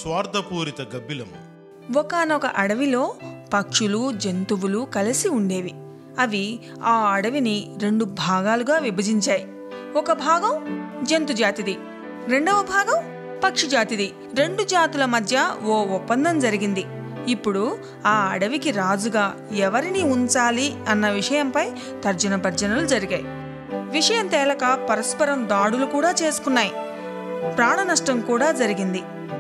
స్వార్థపూరిత గబ్బిలం ఒకానొక అడవిలో పక్షులు జంతువులు కలిసి ఉండేవి అవి ఆ అడవిని రెండు భాగాలుగా విభజించాయి ఒక భాగం జంతు జాతిది రెండవ భాగం పక్షి జాతిది రెండు జాతుల మధ్య ఓ ఒప్పందం జరిగింది ఇప్పుడు ఆ అడవికి రాజుగా ఎవరిని ఉంచాలి అన్న విషయంపై తర్జన భర్జనలు జరిగాయి విషయం తేలక పరస్పరం దాడులు కూడా చేసుకున్నాయి ప్రాణ నష్టం కూడా జరిగింది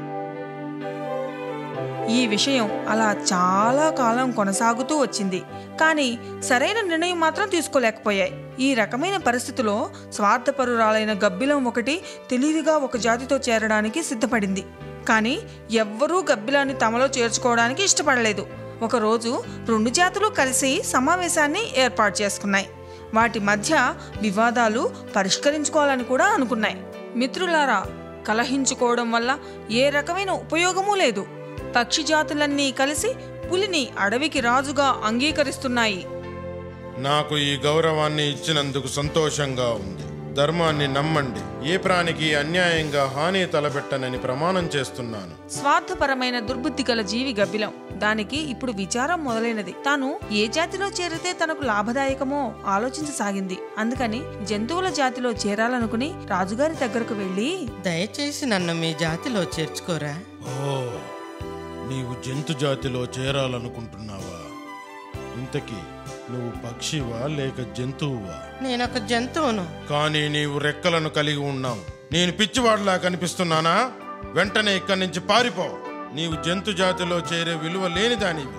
ఈ విషయం అలా చాలా కాలం కొనసాగుతూ వచ్చింది కానీ సరైన నిర్ణయం మాత్రం తీసుకోలేకపోయాయి ఈ రకమైన పరిస్థితిలో స్వార్థపరురాలైన గబ్బిలం ఒకటి తెలివిగా ఒక జాతితో చేరడానికి సిద్ధపడింది కానీ ఎవ్వరూ గబ్బిలాన్ని తమలో చేర్చుకోవడానికి ఇష్టపడలేదు ఒకరోజు రెండు జాతులు కలిసి సమావేశాన్ని ఏర్పాటు చేసుకున్నాయి వాటి మధ్య వివాదాలు పరిష్కరించుకోవాలని కూడా అనుకున్నాయి మిత్రులారా కలహించుకోవడం వల్ల ఏ రకమైన ఉపయోగమూ లేదు పక్షి జాతులన్నీ కలిసి పులిని అడవికి రాజుగా అంగీకరిస్తున్నాయి నాకు ఈ గౌరవాన్ని ఇచ్చినందుకు సంతోషంగా ఉంది ధర్మాన్ని నమ్మండి ఏ ప్రాణికి అన్యాయంగా హాని తలపెట్టనని ప్రమాణం చేస్తున్నాను స్వార్థపరమైన దుర్బుద్ధి గల జీవి గబ్బిలం దానికి ఇప్పుడు విచారం మొదలైనది తాను ఏ జాతిలో చేరితే తనకు లాభదాయకమో ఆలోచించసాగింది అందుకని జంతువుల జాతిలో చేరాలనుకుని రాజుగారి దగ్గరకు వెళ్ళి దయచేసి నన్ను మీ జాతిలో చేర్చుకోరా ఓ నీవు జంతు జాతిలో చేరాలనుకుంటున్నావా ఇంతకీ నువ్వు పక్షివా లేక జంతువువా నేనొక జంతువును కానీ నీవు రెక్కలను కలిగి ఉన్నావు నేను పిచ్చివాడిలా కనిపిస్తున్నానా వెంటనే ఇక్కడి నుంచి పారిపో నీవు జంతు జాతిలో చేరే విలువ లేని దానివి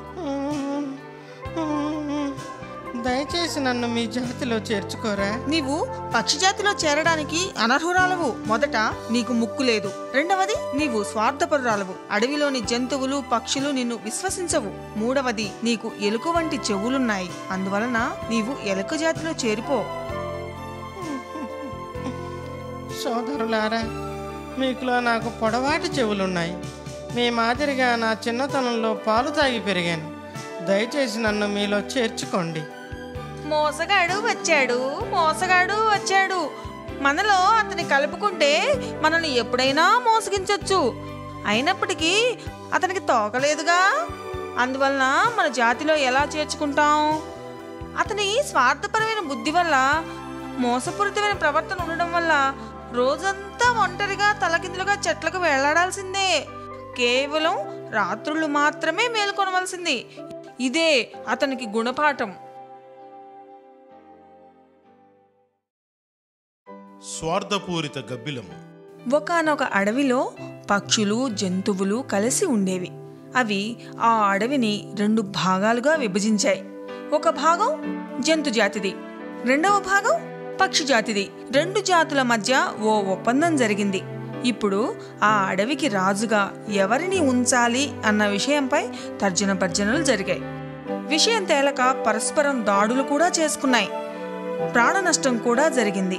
దయచేసి నన్ను మీ జాతిలో చేర్చుకోరా నీవు పక్షి జాతిలో చేరడానికి అనర్హురాలవు మొదట నీకు ముక్కు లేదు రెండవది నీవు స్వార్థపరురాలవు అడవిలోని జంతువులు పక్షులు నిన్ను విశ్వసించవు మూడవది నీకు ఎలుక వంటి చెవులున్నాయి అందువలన నీవు ఎలుక జాతిలో చేరిపో సోదరులారా మీకులో నాకు పొడవాటి చెవులున్నాయి మీ మాదిరిగా నా చిన్నతనంలో పాలు తాగి పెరిగాను దయచేసి నన్ను మీలో చేర్చుకోండి మోసగాడు వచ్చాడు మోసగాడు వచ్చాడు మనలో అతని కలుపుకుంటే మనల్ని ఎప్పుడైనా మోసగించవచ్చు అయినప్పటికీ అతనికి తోకలేదుగా అందువలన మన జాతిలో ఎలా చేర్చుకుంటాం అతని స్వార్థపరమైన బుద్ధి వల్ల మోసపూరితమైన ప్రవర్తన ఉండడం వల్ల రోజంతా ఒంటరిగా తలకిందులుగా చెట్లకు వేలాడాల్సిందే కేవలం రాత్రులు మాత్రమే మేల్కొనవలసింది ఇదే అతనికి గుణపాఠం స్వార్థపూరిత గబ్బిలం ఒకానొక అడవిలో పక్షులు జంతువులు కలిసి ఉండేవి అవి ఆ అడవిని రెండు భాగాలుగా విభజించాయి ఒక భాగం జంతు జాతిది రెండవ భాగం పక్షి జాతిది రెండు జాతుల మధ్య ఓ ఒప్పందం జరిగింది ఇప్పుడు ఆ అడవికి రాజుగా ఎవరిని ఉంచాలి అన్న విషయంపై తర్జన భర్జనలు జరిగాయి విషయం తేలక పరస్పరం దాడులు కూడా చేసుకున్నాయి ప్రాణ నష్టం కూడా జరిగింది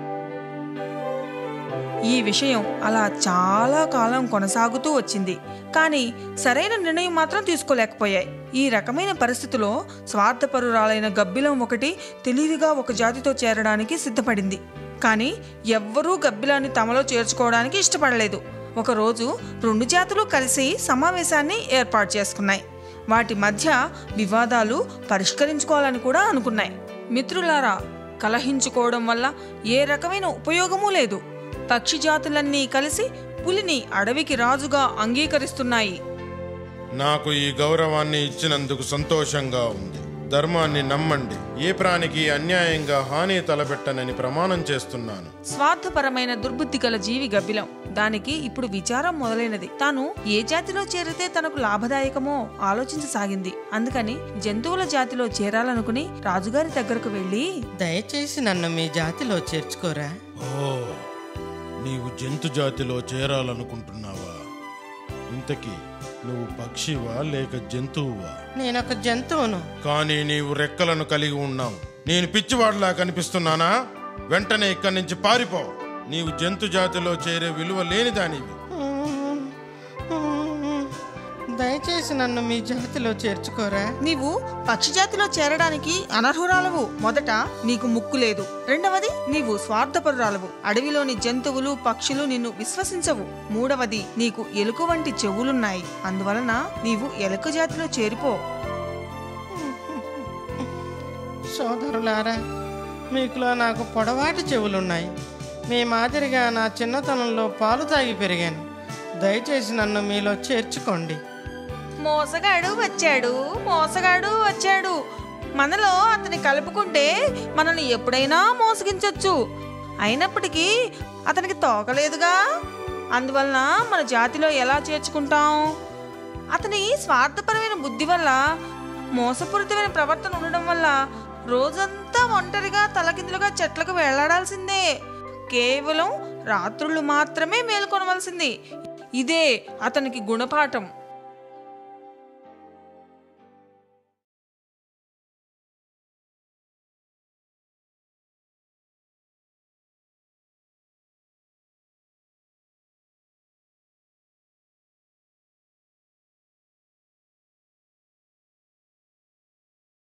ఈ విషయం అలా చాలా కాలం కొనసాగుతూ వచ్చింది కానీ సరైన నిర్ణయం మాత్రం తీసుకోలేకపోయాయి ఈ రకమైన పరిస్థితిలో స్వార్థపరురాలైన గబ్బిలం ఒకటి తెలివిగా ఒక జాతితో చేరడానికి సిద్ధపడింది కానీ ఎవ్వరూ గబ్బిలాన్ని తమలో చేర్చుకోవడానికి ఇష్టపడలేదు ఒకరోజు రెండు జాతులు కలిసి సమావేశాన్ని ఏర్పాటు చేసుకున్నాయి వాటి మధ్య వివాదాలు పరిష్కరించుకోవాలని కూడా అనుకున్నాయి మిత్రులారా కలహించుకోవడం వల్ల ఏ రకమైన ఉపయోగమూ లేదు పక్షి జాతులన్నీ కలిసి పులిని అడవికి రాజుగా అంగీకరిస్తున్నాయి నాకు ఈ గౌరవాన్ని ఇచ్చినందుకు సంతోషంగా ఉంది ధర్మాన్ని నమ్మండి ఏ ప్రాణికి అన్యాయంగా హాని తలపెట్టనని ప్రమాణం చేస్తున్నాను స్వార్థపరమైన దుర్బుద్ధి గల జీవి గబ్బిలం దానికి ఇప్పుడు విచారం మొదలైనది తాను ఏ జాతిలో చేరితే తనకు లాభదాయకమో ఆలోచించసాగింది అందుకని జంతువుల జాతిలో చేరాలనుకుని రాజుగారి దగ్గరకు వెళ్ళి దయచేసి నన్ను మీ జాతిలో చేర్చుకోరా ఓ నీవు జంతు జాతిలో చేరాలనుకుంటున్నావా ఇంతకీ నువ్వు పక్షివా లేక జంతువువా నేనొక జంతువును కానీ నీవు రెక్కలను కలిగి ఉన్నావు నేను పిచ్చివాడిలా కనిపిస్తున్నానా వెంటనే ఇక్కడి నుంచి పారిపో నీవు జంతు జాతిలో చేరే విలువ లేని దానివి దయచేసి నన్ను మీ జాతిలో చేర్చుకోరా నీవు పక్షి జాతిలో చేరడానికి అనర్హురాలవు మొదట నీకు ముక్కు లేదు రెండవది నీవు స్వార్థపరురాలవు అడవిలోని జంతువులు పక్షులు నిన్ను విశ్వసించవు మూడవది నీకు ఎలుక వంటి చెవులున్నాయి అందువలన నీవు ఎలుక జాతిలో చేరిపో సోదరులారా మీకులో నాకు పొడవాటి చెవులున్నాయి మీ మాదిరిగా నా చిన్నతనంలో పాలు తాగి పెరిగాను దయచేసి నన్ను మీలో చేర్చుకోండి మోసగాడు వచ్చాడు మోసగాడు వచ్చాడు మనలో అతని కలుపుకుంటే మనల్ని ఎప్పుడైనా మోసగించవచ్చు అయినప్పటికీ అతనికి తోకలేదుగా అందువలన మన జాతిలో ఎలా చేర్చుకుంటాం అతని స్వార్థపరమైన బుద్ధి వల్ల మోసపూరితమైన ప్రవర్తన ఉండడం వల్ల రోజంతా ఒంటరిగా తలకిందులుగా చెట్లకు వేలాడాల్సిందే కేవలం రాత్రులు మాత్రమే మేల్కొనవలసింది ఇదే అతనికి గుణపాఠం